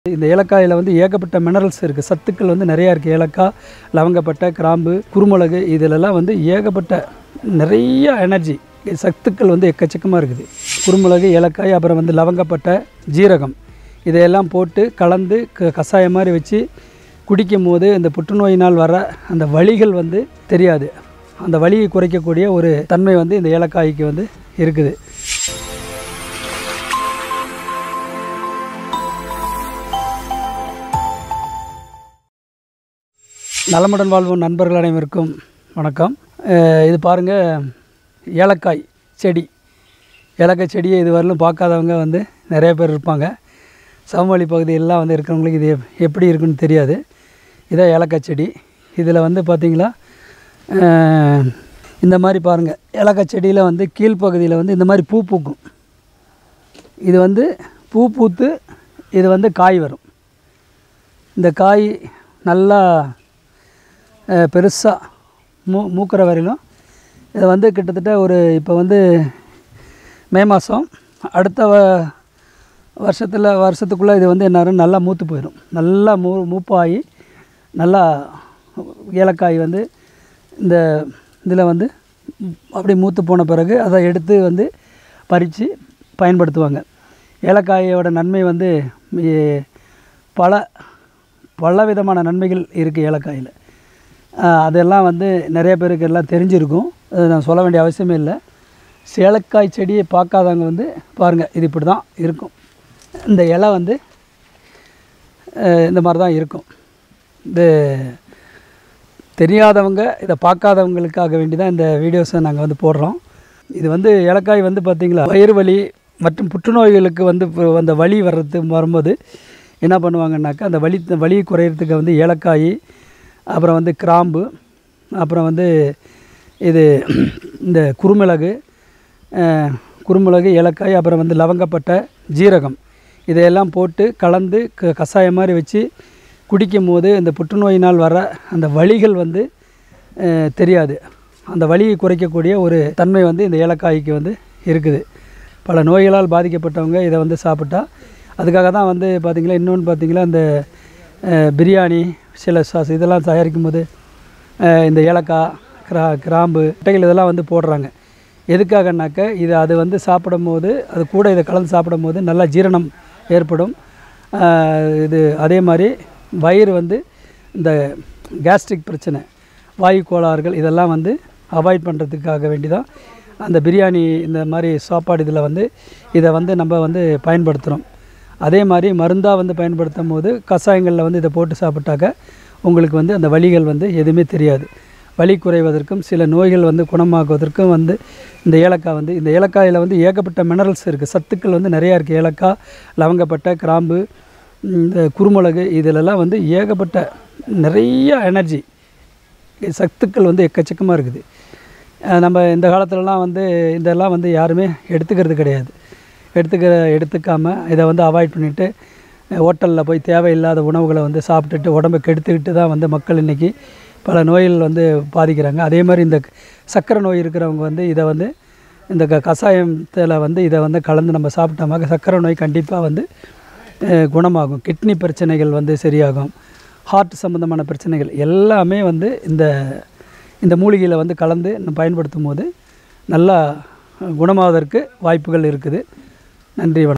இந்த ஏலக்காயில் வந்து ஏகப்பட்ட மினரல்ஸ் இருக்குது சத்துக்கள் வந்து நிறையா இருக்குது ஏலக்காய் லவங்கப்பட்டை கிராம்பு குருமிளகு இதிலெல்லாம் வந்து ஏகப்பட்ட நிறைய எனர்ஜி சத்துக்கள் வந்து எக்கச்சக்கமாக இருக்குது குருமிளகு ஏலக்காய் அப்புறம் வந்து லவங்கப்பட்டை ஜீரகம் இதையெல்லாம் போட்டு கலந்து க கஷாயம் மாதிரி வச்சு குடிக்கும் போது இந்த புற்றுநோயினால் வர அந்த வலிகள் வந்து தெரியாது அந்த வலியை குறைக்கக்கூடிய ஒரு தன்மை வந்து இந்த ஏலக்காய்க்கு வந்து இருக்குது நலமுடன் வாழ்வும் நண்பர்கள் அனைவருக்கும் வணக்கம் அஹ் இது பாருங்கள் ஏலக்காய் செடி ஏலக்காய் செடியை இதுவரையிலும் பார்க்காதவங்க வந்து நிறைய பேர் இருப்பாங்க சமவெளி பகுதியெல்லாம் வந்து இருக்கிறவங்களுக்கு இது எப்- எப்படி இருக்குன்னு தெரியாது இதான் ஏலக்காய் செடி இதில் வந்து பார்த்திங்களா அஹ் இந்த மாதிரி பாருங்கள் ஏலக்காய் செடியில் வந்து கீழ்ப்பகுதியில் வந்து இந்த மாதிரி பூ பூக்கும் இது வந்து பூ பூத்து இது வந்து காய் வரும் இந்த காய் நல்லா பெருசாக மூ மூக்கிற வரையிலும் இதை வந்து கிட்டத்தட்ட ஒரு இப்போ வந்து மே மாதம் அடுத்த வ வருஷத்தில் வருஷத்துக்குள்ளே இது வந்து என்ன நல்லா மூத்து போயிடும் நல்லா மூ மூப்பாகி நல்லா ஏலக்காய் வந்து இந்த இதில் வந்து அப்படி மூத்து போன பிறகு அதை எடுத்து வந்து பறித்து பயன்படுத்துவாங்க ஏலக்காயோட நன்மை வந்து எ- பல பல விதமான நன்மைகள் இருக்குது ஏலக்காயில் ஆஹ் அதெல்லாம் வந்து நிறைய பேருக்கு எல்லாம் தெரிஞ்சிருக்கும் அது நான் சொல்ல வேண்டிய அவசியமே இல்லை சேலக்காய் செடியை பார்க்காதவங்க வந்து பாருங்கள் இது இப்படி தான் இருக்கும் இந்த இலை வந்து ஆஹ் இந்த மாதிரி தான் இருக்கும் இது தெரியாதவங்க இதை பார்க்காதவங்களுக்காக வேண்டி தான் இந்த வீடியோஸை நாங்கள் வந்து போடுறோம் இது வந்து ஏலக்காய் வந்து பார்த்திங்களா வயிறு வலி மற்றும் புற்றுநோய்களுக்கு வந்து இப்போ அந்த வலி வர்றது வரும்போது என்ன பண்ணுவாங்கன்னாக்கா அந்த வலி வலி குறையிறதுக்கு வந்து ஏலக்காய் அப்புறம் வந்து கிராம்பு அப்புறம் வந்து இது இந்த குருமிளகு அஹ், குருமிளகு ஏலக்காய் அப்புறம் வந்து லவங்கப்பட்டை ஜீரகம் இதையெல்லாம் போட்டு கலந்து க கஷாயம் மாதிரி வச்சு குடிக்கும் போது இந்த புற்றுநோயினால் வர அந்த வலிகள் வந்து அஹ், தெரியாது அந்த வலியை குறைக்கக்கூடிய ஒரு தன்மை வந்து இந்த ஏலக்காய்க்கு வந்து இருக்குது பல நோய்களால் பாதிக்கப்பட்டவங்க இதை வந்து சாப்பிட்டா அதுக்காக தான் வந்து பார்த்திங்களா இன்னொன்று பார்த்திங்களா இந்த அஹ், பிரியாணி சில சாஸ் இதெல்லாம் தயாரிக்கும் போது அஹ், இந்த ஏலக்காய் கிரா கிராம்பு முட்டைகள் இதெல்லாம் வந்து போடுறாங்க எதுக்காகனாக்க இது அது வந்து சாப்பிடும் போது அது கூட இதை கலந்து சாப்பிடும் போது நல்லா ஜீரணம் ஏற்படும் அஹ், இது அதே மாதிரி வயிறு வந்து இந்த கேஸ்ட்ரிக் பிரச்சனை வாயு கோளாறுகள் இதெல்லாம் வந்து அவாய்ட் பண்ணுறதுக்காக வேண்டி தான் அந்த பிரியாணி இந்த மாதிரி சாப்பாடு இதில் வந்து இதை வந்து நம்ம வந்து பயன்படுத்துகிறோம் அதே மாதிரி மருந்தாக வந்து பயன்படுத்தும் போது கஷாயங்களில் வந்து இதை போட்டு சாப்பிட்டாக்க உங்களுக்கு வந்து அந்த வலிகள் வந்து எதுவுமே தெரியாது வலி குறைவதற்கும் சில நோய்கள் வந்து குணமாக்குவதற்கும் வந்து இந்த ஏலக்காய் வந்து இந்த ஏலக்காயில் வந்து ஏகப்பட்ட மினரல்ஸ் இருக்குது சத்துக்கள் வந்து நிறையா இருக்குது ஏலக்காய் லவங்கப்பட்டை கிராம்பு இந்த குருமிளகு இதிலெல்லாம் வந்து ஏகப்பட்ட நிறைய எனர்ஜி சத்துக்கள் வந்து எக்கச்சக்கமாக இருக்குது அஹ் நம்ம இந்த காலத்துலலாம் வந்து இதெல்லாம் வந்து யாருமே எடுத்துக்கிறது கிடையாது எடுத்துக்கிற எடுத்துக்காமல் இதை வந்து அவாய்ட் பண்ணிவிட்டு ஹோட்டலில் போய் தேவையில்லாத உணவுகளை வந்து சாப்பிட்டுட்டு உடம்பை கெடுத்துக்கிட்டு தான் வந்து மக்கள் இன்றைக்கி பல நோய்கள் வந்து பாதிக்கிறாங்க அதே மாதிரி இந்த சர்க்கரை நோய் இருக்கிறவங்க வந்து இதை வந்து இந்த க கஷாயத்தில் வந்து இதை வந்து கலந்து நம்ம சாப்பிட்டோமாக்க சர்க்கரை நோய் கண்டிப்பாக வந்து அஹ், குணமாகும் கிட்னி பிரச்சனைகள் வந்து சரியாகும் ஹார்ட் சம்மந்தமான பிரச்சனைகள் எல்லாமே வந்து இந்த இந்த மூலிகையில் வந்து கலந்து நம்ம பயன்படுத்தும் போது நல்லா குணமாவதற்கு வாய்ப்புகள் இருக்குது நன்றி வணக்கம்